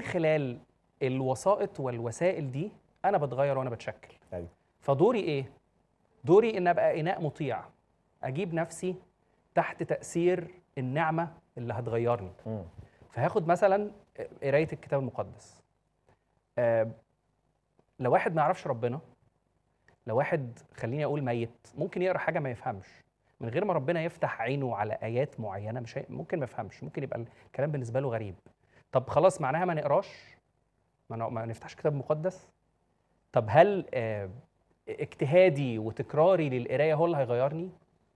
خلال الوسائط والوسائل دي انا بتغير وانا بتشكل أيوة. فدوري ايه دوري ان ابقى اناء مطيع اجيب نفسي تحت تاثير النعمه اللي هتغيرني مم. فهاخد مثلا قرايه الكتاب المقدس آه، لو واحد ما يعرفش ربنا لو واحد خليني اقول ميت ممكن يقرا حاجه ما يفهمش من غير ما ربنا يفتح عينه على ايات معينه مش هي... ممكن ما يفهمش ممكن يبقى الكلام بالنسبه له غريب طب خلاص معناها ما نقراش ما, ن... ما نفتحش كتاب مقدس طب هل آه، اجتهادي وتكراري للقرايه هو اللي هيغيرني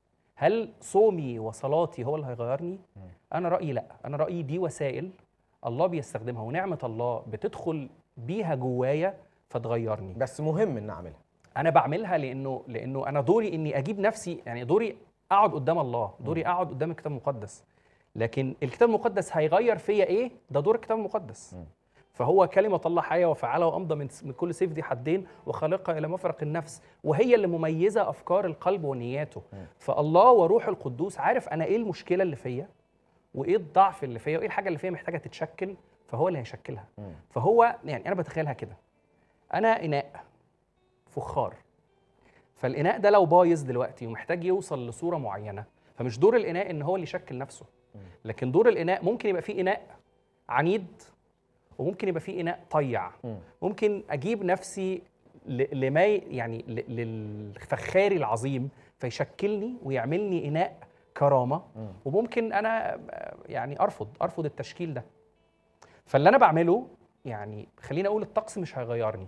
هل صومي وصلاتي هو اللي هيغيرني انا رايي لا انا رايي دي وسائل الله بيستخدمها ونعمه الله بتدخل بيها جوايا فتغيرني بس مهم ان اعملها انا بعملها لانه لانه انا دوري اني اجيب نفسي يعني دوري اقعد قدام الله دوري اقعد قدام الكتاب المقدس لكن الكتاب المقدس هيغير فيا ايه ده دور الكتاب المقدس م. فهو كلمة الله حية وفعالة وأمضى من من كل سيف ذي حدين وخالقة إلى مفرق النفس وهي اللي مميزة أفكار القلب ونياته م. فالله وروح القدوس عارف أنا إيه المشكلة اللي فيا وإيه الضعف اللي فيا وإيه الحاجة اللي فيا محتاجة تتشكل فهو اللي هيشكلها مم. فهو يعني أنا بتخيلها كده أنا إناء فخار فالإناء ده لو بايظ دلوقتي ومحتاج يوصل لصورة معينة فمش دور الإناء إن هو اللي يشكل نفسه لكن دور الإناء ممكن يبقى فيه إناء عنيد وممكن يبقى فيه إناء طيع مم. ممكن أجيب نفسي ل- لما ي- يعني ل- للفخاري العظيم فيشكلني ويعملني إناء كرامة مم. وممكن أنا آه، يعني أرفض أرفض التشكيل ده فاللي أنا بعمله يعني خليني أقول الطقس مش هيغيرني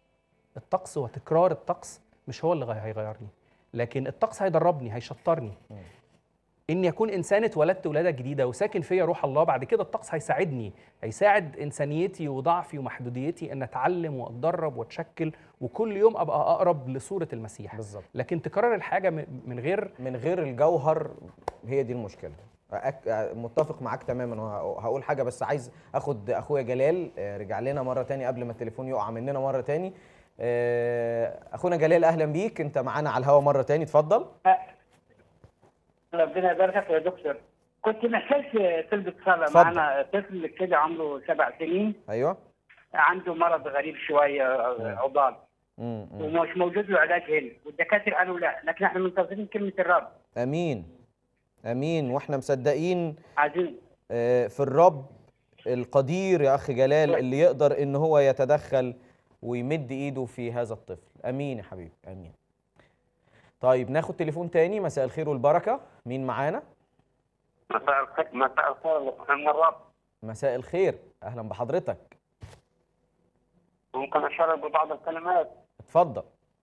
الطقس وتكرار الطقس مش هو اللي غي- هيغيرني لكن الطقس هيدربني هيشطرني مم. اني اكون انسان اتولدت ولاده جديده وساكن فيا روح الله بعد كده الطقس هيساعدني هيساعد انسانيتي وضعفي ومحدوديتي ان اتعلم واتدرب واتشكل وكل يوم ابقى اقرب لصوره المسيح بالظبط لكن تكرر الحاجه م- من غير من غير الجوهر هي دي المشكله أك... متفق معاك تماما وه- هقول حاجه بس عايز اخد اخويا جلال آه، رجع لنا مره تاني قبل ما التليفون يقع مننا مره تاني آه، اخونا جلال اهلا بيك انت معانا على الهوا مره تاني اتفضل ربنا يباركك يا دكتور كنت محتاج تلبس صلاة اتفضل. معانا طفل كده عمره سبع سنين ايوه عنده مرض غريب شوية عضال مم، مم. ومش موجود له علاج هنا والدكاترة قالوا لا لكن احنا منتظرين كلمة الرب امين امين واحنا مصدقين عايزين آه، في الرب القدير يا اخ جلال اللي يقدر ان هو يتدخل ويمد ايده في هذا الطفل امين يا حبيبي امين طيب ناخد تليفون تاني مساء الخير والبركه مين معانا مساء الخير مساء الخير من الرب مساء الخير اهلا بحضرتك ممكن أشارك ببعض الكلمات اتفضل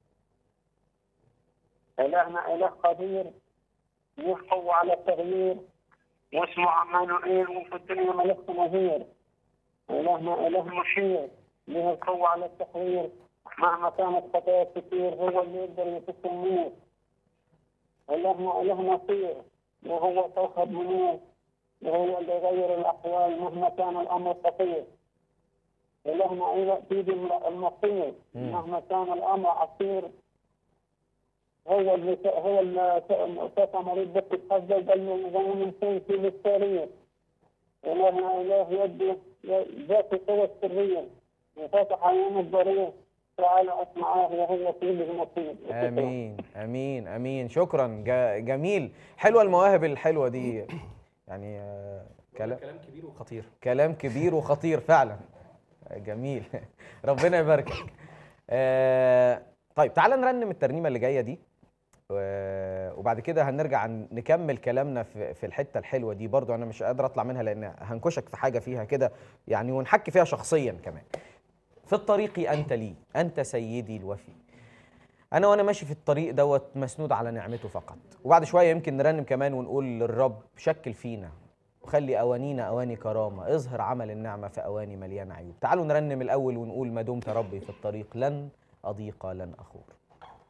إلهنا إله قدير له قوة على التغيير واسمه عمانوئيل وفي الدنيا ملك نظير إلهنا إله مشير له القوة على التحرير مهما كانت خطايا كتير هو اللي يقدر يفك النور إلهنا إله نصير وهو كوكب منير وهو اللي يغير الأحوال مهما كان الأمر خطير إلهنا إله سيدي المصير مم. مهما كان الأمر عسير هو اللي هو اللي شاف مريض بس الحجة قال له زي من في للتاريخ إلهنا إله يده ذات قوة سرية وفتح عيون الضرير تعالى اسمعاه وهو سيد المصير امين امين امين شكرا ج- جميل حلوه المواهب الحلوه دي يعني آه، كلام كلام كبير وخطير كلام كبير وخطير فعلا جميل ربنا يباركك آه طيب تعالى نرنم الترنيمه اللي جايه دي و- وبعد كده هنرجع ن- نكمل كلامنا في في الحته الحلوه دي برضو انا مش قادر اطلع منها لان هنكشك في حاجه فيها كده يعني ونحكي فيها شخصيا كمان في الطريق انت لي انت سيدي الوفي انا وانا ماشي في الطريق دوت مسنود على نعمته فقط وبعد شويه يمكن نرنم كمان ونقول للرب شكل فينا وخلي اوانينا اواني كرامه اظهر عمل النعمه في اواني مليانه عيوب تعالوا نرنم الاول ونقول ما دمت ربي في الطريق لن اضيق لن اخور